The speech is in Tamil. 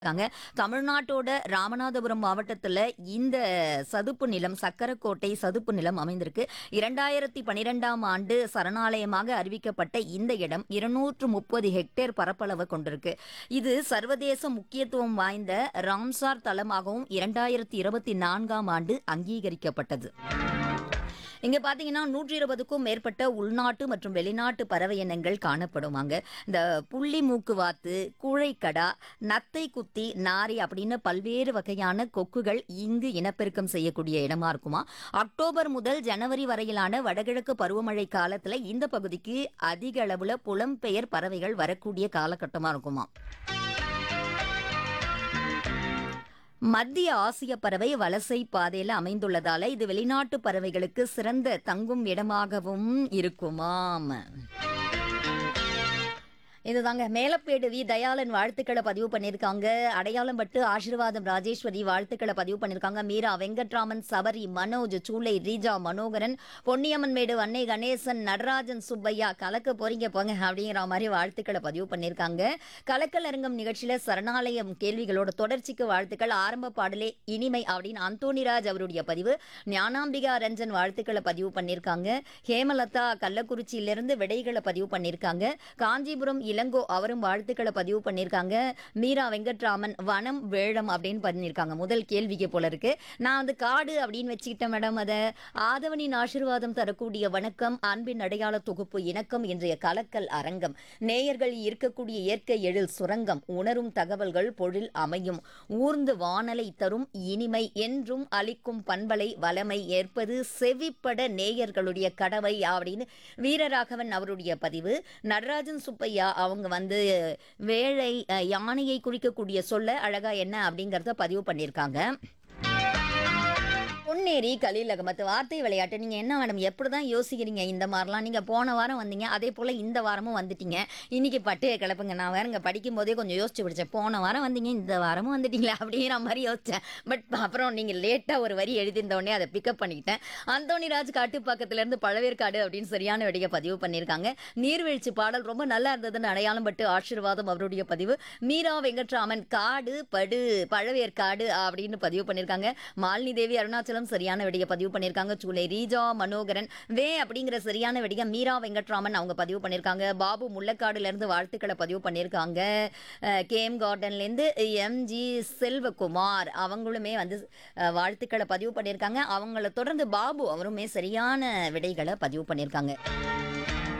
இருக்காங்க தமிழ்நாட்டோட ராமநாதபுரம் மாவட்டத்துல இந்த சதுப்பு நிலம் சக்கரக்கோட்டை சதுப்பு நிலம் அமைந்திருக்கு இரண்டாயிரத்தி பனிரெண்டாம் ஆண்டு சரணாலயமாக அறிவிக்கப்பட்ட இந்த இடம் இருநூற்று முப்பது ஹெக்டேர் பரப்பளவு கொண்டிருக்கு இது சர்வதேச முக்கியத்துவம் வாய்ந்த ராம்சார் தலமாகவும் இரண்டாயிரத்தி இருபத்தி நான்காம் ஆண்டு அங்கீகரிக்கப்பட்டது இங்க பாத்தீங்கன்னா நூற்றி இருபதுக்கும் மேற்பட்ட உள்நாட்டு மற்றும் வெளிநாட்டு பறவை இனங்கள் காணப்படுவாங்க இந்த புள்ளி மூக்குவாத்து கூழைக்கடா நத்தை குத்தி நாரி அப்படின்னு பல்வேறு வகையான கொக்குகள் இங்கு இனப்பெருக்கம் செய்யக்கூடிய இடமா இருக்குமா அக்டோபர் முதல் ஜனவரி வரையிலான வடகிழக்கு பருவமழை காலத்துல இந்த பகுதிக்கு அதிக அளவுல புலம்பெயர் பறவைகள் வரக்கூடிய காலகட்டமா இருக்குமா மத்திய ஆசிய பறவை வலசை பாதையில அமைந்துள்ளதால இது வெளிநாட்டு பறவைகளுக்கு சிறந்த தங்கும் இடமாகவும் இருக்குமாம் இதுதாங்க மேலப்பேடு வி தயாளன் வாழ்த்துக்களை பதிவு பண்ணியிருக்காங்க அடையாளம் பட்டு ஆசீர்வாதம் ராஜேஸ்வரி வாழ்த்துக்களை பதிவு பண்ணியிருக்காங்க மீரா வெங்கட்ராமன் சபரி மனோஜ் சூளை ரீஜா மனோகரன் பொன்னியம்மன் மேடு அன்னை கணேசன் நடராஜன் சுப்பையா கலக்க போறீங்க போங்க அப்படிங்கிற மாதிரி வாழ்த்துக்களை பதிவு பண்ணியிருக்காங்க கலக்கல் அரங்கம் நிகழ்ச்சியில சரணாலயம் கேள்விகளோட தொடர்ச்சிக்கு வாழ்த்துக்கள் ஆரம்ப பாடலே இனிமை அப்படின்னு அந்தோணிராஜ் அவருடைய பதிவு ஞானாம்பிகா ரஞ்சன் வாழ்த்துக்களை பதிவு பண்ணியிருக்காங்க ஹேமலதா கள்ளக்குறிச்சியிலிருந்து விடைகளை பதிவு பண்ணியிருக்காங்க காஞ்சிபுரம் இளங்கோ அவரும் வாழ்த்துக்களை பதிவு பண்ணியிருக்காங்க மீரா வெங்கட்ராமன் வனம் வேழம் அப்படின்னு பண்ணியிருக்காங்க முதல் கேள்விக்கு போல இருக்கு நான் வந்து காடு அப்படின்னு வச்சுக்கிட்டேன் மேடம் அதை ஆதவனின் ஆசீர்வாதம் தரக்கூடிய வணக்கம் அன்பின் அடையாள தொகுப்பு இணக்கம் இன்றைய கலக்கல் அரங்கம் நேயர்கள் இருக்கக்கூடிய இயற்கை எழில் சுரங்கம் உணரும் தகவல்கள் பொழில் அமையும் ஊர்ந்து வானலை தரும் இனிமை என்றும் அளிக்கும் பண்பலை வளமை ஏற்பது செவிப்பட நேயர்களுடைய கடவை அப்படின்னு வீரராகவன் அவருடைய பதிவு நடராஜன் சுப்பையா அவங்க வந்து வேழை அஹ், யானையை குறிக்கக்கூடிய சொல்ல அழகா என்ன அப்படிங்கறத பதிவு பண்ணியிருக்காங்க பொன்னேரி கலீல் அகமத் வார்த்தை விளையாட்டு நீங்க என்ன மேடம் எப்படிதான் யோசிக்கிறீங்க இந்த மாதிரிலாம் நீங்க போன வாரம் வந்தீங்க அதே போல இந்த வாரமும் வந்துட்டீங்க இன்னைக்கு பட்டையை கிளப்புங்க நான் வேற இங்க படிக்கும் போதே கொஞ்சம் யோசிச்சு பிடிச்சேன் போன வாரம் வந்தீங்க இந்த வாரமும் வந்துட்டீங்களா அப்படிங்கிற மாதிரி யோசிச்சேன் பட் அப்புறம் நீங்க லேட்டா ஒரு வரி எழுதியிருந்த உடனே அதை பிக்கப் பண்ணிக்கிட்டேன் அந்தோணிராஜ் காட்டுப்பாக்கத்துல இருந்து பழவேற்காடு அப்படின்னு சரியான வெடியை பதிவு பண்ணியிருக்காங்க நீர்வீழ்ச்சி பாடல் ரொம்ப நல்லா இருந்ததுன்னு அடையாளம் பட்டு ஆசீர்வாதம் அவருடைய பதிவு மீரா வெங்கட்ராமன் காடு படு பழவேற்காடு அப்படின்னு பதிவு பண்ணியிருக்காங்க மாலினி தேவி அருணாச்சலம் சரியான வெடியை பதிவு பண்ணியிருக்காங்க சூளை ரீஜா மனோகரன் வே அப்படிங்கிற சரியான வெடியை மீரா வெங்கட்ராமன் அவங்க பதிவு பண்ணியிருக்காங்க பாபு முள்ளக்காடுல இருந்து வாழ்த்துக்களை பதிவு பண்ணியிருக்காங்க கேஎம் கார்டன்லேருந்து எம்ஜி செல்வகுமார் அவங்களுமே வந்து அஹ், வாழ்த்துக்களை பதிவு பண்ணியிருக்காங்க அவங்கள தொடர்ந்து பாபு அவருமே சரியான விடைகளை பதிவு பண்ணியிருக்காங்க